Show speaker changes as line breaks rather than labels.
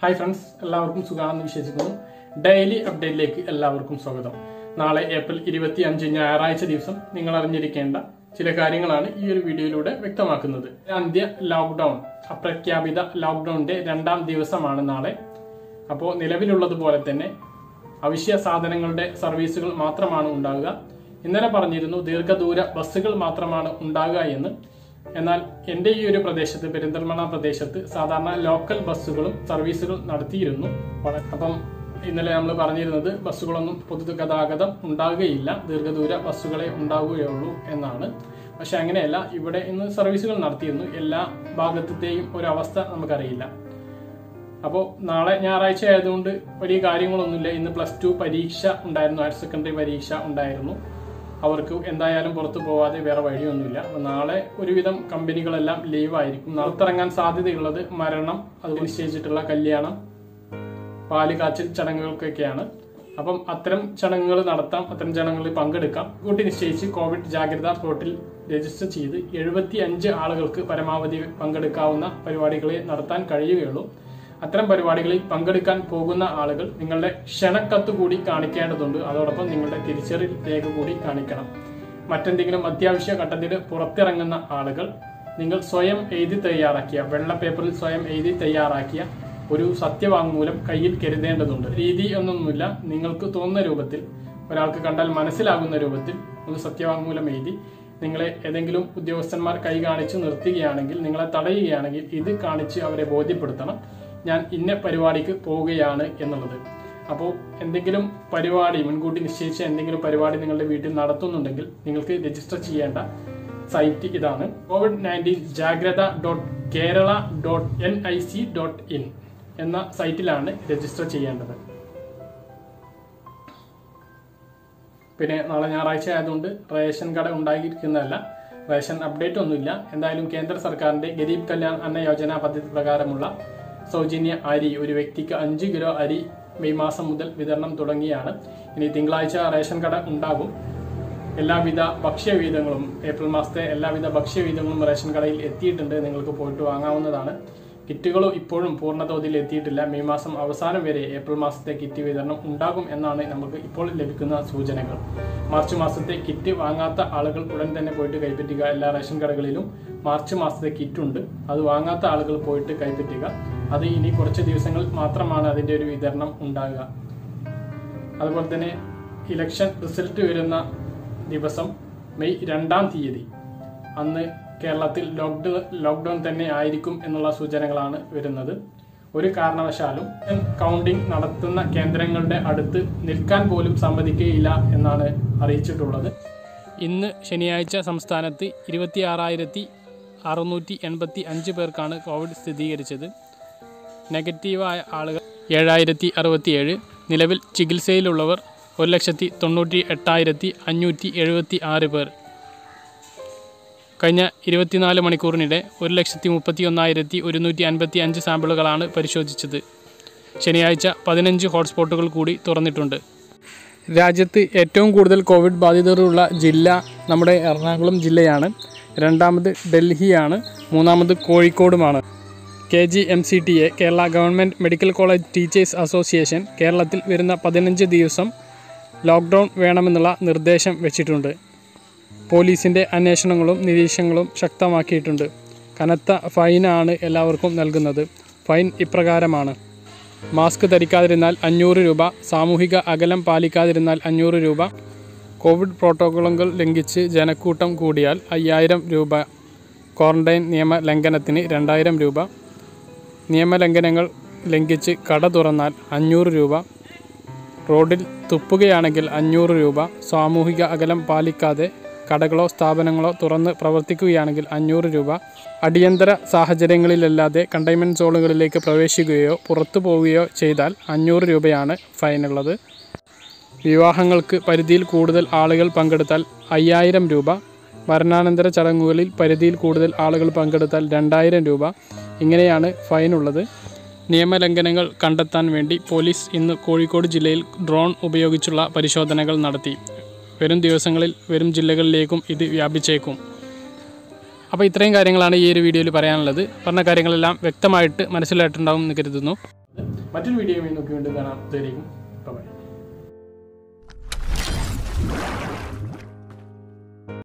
hi friends എല്ലാവർക്കും സുഖമാണെന്ന് വിശ്വസിക്കുന്നു ഡെയിലി അപ്ഡേറ്റിലേക്ക് എല്ലാവർക്കും സ്വാഗതം നാളെ ഏപ്രിൽ ഇരുപത്തി അഞ്ച് ഞായറാഴ്ച ദിവസം നിങ്ങൾ അറിഞ്ഞിരിക്കേണ്ട ചില കാര്യങ്ങളാണ് ഈ ഒരു വീഡിയോയിലൂടെ വ്യക്തമാക്കുന്നത് അന്ത്യ ലോക്ക്ഡൌൺ അപ്രഖ്യാപിത ലോക്ക്ഡൌണിന്റെ രണ്ടാം ദിവസമാണ് നാളെ അപ്പോൾ നിലവിലുള്ളതുപോലെ തന്നെ അവശ്യ സാധനങ്ങളുടെ സർവീസുകൾ മാത്രമാണ് ഉണ്ടാകുക ഇന്നലെ പറഞ്ഞിരുന്നു ദീർഘദൂര ബസ്സുകൾ മാത്രമാണ് ഉണ്ടാകുക എന്ന് എന്നാൽ എൻ്റെ ഈ ഒരു പ്രദേശത്ത് പെരിന്തൽമണ്ണ പ്രദേശത്ത് സാധാരണ ലോക്കൽ ബസ്സുകളും സർവീസുകൾ നടത്തിയിരുന്നു വള- അപ്പം ഇന്നലെ നമ്മൾ പറഞ്ഞിരുന്നത് ബസ്സുകളൊന്നും പൊതുഗതാഗതം ഉണ്ടാകുകയില്ല ദീർഘദൂര ബസ്സുകളെ ഉണ്ടാവുകയുള്ളൂ എന്നാണ് പക്ഷെ അങ്ങനെയല്ല ഇവിടെ ഇന്ന് സർവീസുകൾ നടത്തിയിരുന്നു എല്ലാ ഭാഗത്തെയും ഒരു അവസ്ഥ നമുക്കറിയില്ല അപ്പോൾ നാളെ ഞായറാഴ്ച ആയതുകൊണ്ട് വലിയ കാര്യങ്ങളൊന്നുമില്ല ഇന്ന് പ്ലസ് ടു പരീക്ഷ ഉണ്ടായിരുന്നു ഹയർ സെക്കൻഡറി പരീക്ഷ ഉണ്ടായിരുന്നു അവർക്ക് എന്തായാലും പുറത്തു പോവാതെ വേറെ വഴിയൊന്നുമില്ല അപ്പോൾ നാളെ ഒരുവിധം കമ്പനികളെല്ലാം ലീവ് ആയിരിക്കും പുറത്തിറങ്ങാൻ സാധ്യതയുള്ളത് മരണം അത് നിശ്ചയിച്ചിട്ടുള്ള കല്യാണം പാല് കാച്ചൽ ചടങ്ങുകൾക്കൊക്കെയാണ് അപ്പം അത്തരം ചടങ്ങുകൾ നടത്താം അത്തരം ചടങ്ങുകളിൽ പങ്കെടുക്കാം കൂട്ടി നിശ്ചയിച്ച് കോവിഡ് ജാഗ്രതാ പോർട്ടിൽ രജിസ്റ്റർ ചെയ്ത് എഴുപത്തി അഞ്ച് ആളുകൾക്ക് പരമാവധി പങ്കെടുക്കാവുന്ന പരിപാടികളെ നടത്താൻ കഴിയുകയുള്ളൂ അത്തരം പരിപാടികളിൽ പങ്കെടുക്കാൻ പോകുന്ന ആളുകൾ നിങ്ങളുടെ ക്ഷണക്കത്ത് കൂടി കാണിക്കേണ്ടതുണ്ട് അതോടൊപ്പം നിങ്ങളുടെ തിരിച്ചറിയൽ രേഖ കൂടി കാണിക്കണം മറ്റെന്തെങ്കിലും അത്യാവശ്യ ഘട്ടത്തിൽ പുറത്തിറങ്ങുന്ന ആളുകൾ നിങ്ങൾ സ്വയം എഴുതി തയ്യാറാക്കിയ വെള്ള പേപ്പറിൽ സ്വയം എഴുതി തയ്യാറാക്കിയ ഒരു സത്യവാങ്മൂലം കയ്യിൽ കരുതേണ്ടതുണ്ട് രീതി ഒന്നൊന്നുമില്ല നിങ്ങൾക്ക് തോന്നുന്ന രൂപത്തിൽ ഒരാൾക്ക് കണ്ടാൽ മനസ്സിലാകുന്ന രൂപത്തിൽ ഒരു സത്യവാങ്മൂലം എഴുതി നിങ്ങളെ ഏതെങ്കിലും ഉദ്യോഗസ്ഥന്മാർ കൈ കാണിച്ച് നിർത്തുകയാണെങ്കിൽ നിങ്ങളെ തടയുകയാണെങ്കിൽ ഇത് കാണിച്ച് അവരെ ബോധ്യപ്പെടുത്തണം ഞാൻ ഇന്ന പരിപാടിക്ക് പോവുകയാണ് എന്നുള്ളത് അപ്പോൾ എന്തെങ്കിലും പരിപാടി മുൻകൂട്ടി നിശ്ചയിച്ച എന്തെങ്കിലും പരിപാടി നിങ്ങളുടെ വീട്ടിൽ നടത്തുന്നുണ്ടെങ്കിൽ നിങ്ങൾക്ക് രജിസ്റ്റർ ചെയ്യേണ്ട സൈറ്റ് ഇതാണ് covid nineteen Jagratha dot Kerala dot N I C dot in എന്ന സൈറ്റിലാണ് രജിസ്റ്റർ ചെയ്യേണ്ടത് പിന്നെ നാളെ ഞായറാഴ്ച ആയതുകൊണ്ട് റേഷൻ കട ഉണ്ടായിരിക്കുന്നതല്ല റേഷൻ അപ്ഡേറ്റ് ഒന്നുമില്ല എന്തായാലും കേന്ദ്ര സർക്കാരിന്റെ ഗരീബ് കല്യാൺ അന്ന യോജന പദ്ധതി പ്രകാരമുള്ള സൗജന്യ അരി ഒരു വ്യക്തിക്ക് അഞ്ച് കിലോ അരി മെയ് മാസം മുതൽ വിതരണം തുടങ്ങിയാണ് ഇനി തിങ്കളാഴ്ച റേഷൻ കട ഉണ്ടാകും എല്ലാവിധ ഭക്ഷ്യവീതങ്ങളും ഏപ്രിൽ മാസത്തെ എല്ലാവിധ ഭക്ഷ്യവീതങ്ങളും റേഷൻ കടയിൽ എത്തിയിട്ടുണ്ട് നിങ്ങൾക്ക് പോയിട്ട് വാങ്ങാവുന്നതാണ് കിറ്റുകളും ഇപ്പോഴും പൂർണ്ണതോതിൽ എത്തിയിട്ടില്ല മെയ് മാസം അവസാനം വരെ ഏപ്രിൽ മാസത്തെ കിറ്റ് വിതരണം ഉണ്ടാകും എന്നാണ് നമുക്ക് ഇപ്പോൾ ലഭിക്കുന്ന സൂചനകൾ മാർച്ച് മാസത്തെ കിറ്റ് വാങ്ങാത്ത ആളുകൾ ഉടൻ തന്നെ പോയിട്ട് കൈപ്പറ്റുക എല്ലാ റേഷൻ കടകളിലും മാർച്ച് മാസത്തെ കിറ്റ് ഉണ്ട് അത് വാങ്ങാത്ത ആളുകൾ പോയിട്ട് കൈപ്പറ്റുക അത് ഇനി കുറച്ച് ദിവസങ്ങൾ മാത്രമാണ് അതിന്റെ ഒരു വിതരണം ഉണ്ടാകുക അതുപോലെ തന്നെ ഇലക്ഷൻ റിസൾട്ട് വരുന്ന ദിവസം മെയ് രണ്ടാം തീയതി അന്ന് കേരളത്തിൽ ലോക്ക്ഡൌൺ ലോക്ക്ഡൌൺ തന്നെ ആയിരിക്കും എന്നുള്ള സൂചനകളാണ് വരുന്നത് ഒരു കാരണവശാലും കൗണ്ടിംഗ് നടത്തുന്ന കേന്ദ്രങ്ങളുടെ അടുത്ത് നിൽക്കാൻ പോലും സമ്മതിക്കുകയില്ല എന്നാണ് അറിയിച്ചിട്ടുള്ളത് ഇന്ന് ശനിയാഴ്ച സംസ്ഥാനത്ത് ഇരുപത്തി ആറായിരത്തി അറുന്നൂറ്റി എൺപത്തി അഞ്ച് പേർക്കാണ് കോവിഡ് സ്ഥിരീകരിച്ചത് നെഗറ്റീവായ ആളുകൾ ഏഴായിരത്തി അറുപത്തിയേഴ് നിലവിൽ ചികിത്സയിലുള്ളവർ ഒരു ലക്ഷത്തി തൊണ്ണൂറ്റി എട്ടായിരത്തി അഞ്ഞൂറ്റി എഴുപത്തി ആറ് പേർ കഴിഞ്ഞ ഇരുപത്തിനാല് മണിക്കൂറിനിടെ ഒരു ലക്ഷത്തി മുപ്പത്തി ഒന്നായിരത്തി ഒരുന്നൂറ്റി അൻപത്തി അഞ്ച് സാമ്പിളുകളാണ് പരിശോധിച്ചത് ശനിയാഴ്ച പതിനഞ്ച് ഹോട്ട്സ്പോട്ടുകൾ കൂടി തുറന്നിട്ടുണ്ട് രാജ്യത്ത് ഏറ്റവും കൂടുതൽ കോവിഡ് ബാധിതരുള്ള ജില്ല നമ്മുടെ എറണാകുളം ജില്ലയാണ് രണ്ടാമത് ഡൽഹിയാണ് മൂന്നാമത് കോഴിക്കോടുമാണ് K G M C T A Kerala government medical college teachers association കേരളത്തിൽ വരുന്ന പതിനഞ്ച് ദിവസം ലോക്ക്ഡൗൺ വേണമെന്നുള്ള നിർദ്ദേശം വെച്ചിട്ടുണ്ട് പോലീസിൻ്റെ അന്വേഷണങ്ങളും നിരീക്ഷണങ്ങളും ശക്തമാക്കിയിട്ടുണ്ട് കനത്ത ഫൈനാണ് എല്ലാവർക്കും നൽകുന്നത് ഫൈൻ ഇപ്രകാരമാണ് മാസ്ക് ധരിക്കാതിരുന്നാൽ അഞ്ഞൂറ് രൂപ സാമൂഹിക അകലം പാലിക്കാതിരുന്നാൽ അഞ്ഞൂറ് രൂപ കോവിഡ് പ്രോട്ടോക്കോളുകൾ ലംഘിച്ച് ജനക്കൂട്ടം കൂടിയാൽ അയ്യായിരം രൂപ ക്വാറന്റൈൻ നിയമ ലംഘനത്തിന് രണ്ടായിരം രൂപ നിയമലംഘനങ്ങൾ ലംഘിച്ച് കട തുറന്നാൽ അഞ്ഞൂറ് രൂപ റോഡിൽ തുപ്പുകയാണെങ്കിൽ അഞ്ഞൂറ് രൂപ സാമൂഹിക അകലം പാലിക്കാതെ കടകളോ സ്ഥാപനങ്ങളോ തുറന്ന് പ്രവർത്തിക്കുകയാണെങ്കിൽ അഞ്ഞൂറ് രൂപ അടിയന്തര സാഹചര്യങ്ങളിലല്ലാതെ കണ്ടെയ്ൻമെൻറ്റ് സോണുകളിലേക്ക് പ്രവേശിക്കുകയോ പുറത്തു പോവുകയോ ചെയ്താൽ അഞ്ഞൂറ് രൂപയാണ് ഫൈനുള്ളത് വിവാഹങ്ങൾക്ക് പരിധിയിൽ കൂടുതൽ ആളുകൾ പങ്കെടുത്താൽ അയ്യായിരം രൂപ മരണാനന്തര ചടങ്ങുകളിൽ പരിധിയിൽ കൂടുതൽ ആളുകൾ പങ്കെടുത്താൽ രണ്ടായിരം രൂപ ഇങ്ങനെയാണ് ഫൈനുള്ളത് നിയമലംഘനങ്ങൾ കണ്ടെത്താൻ വേണ്ടി പോലീസ് ഇന്ന് കോഴിക്കോട് ജില്ലയിൽ ഡ്രോൺ ഉപയോഗിച്ചുള്ള പരിശോധനകൾ നടത്തി വരും ദിവസങ്ങളിൽ വരും ജില്ലകളിലേക്കും ഇത് വ്യാപിച്ചേക്കും അപ്പോൾ ഇത്രയും കാര്യങ്ങളാണ് ഈ ഒരു വീഡിയോയിൽ പറയാനുള്ളത് പറഞ്ഞ കാര്യങ്ങളെല്ലാം വ്യക്തമായിട്ട് മനസ്സിലായിട്ടുണ്ടാവും എന്ന് കരുതുന്നു മറ്റൊരു വീഡിയോയുമായി നോക്കി വീണ്ടും കാണാം ഇതുവരെയും ബൈ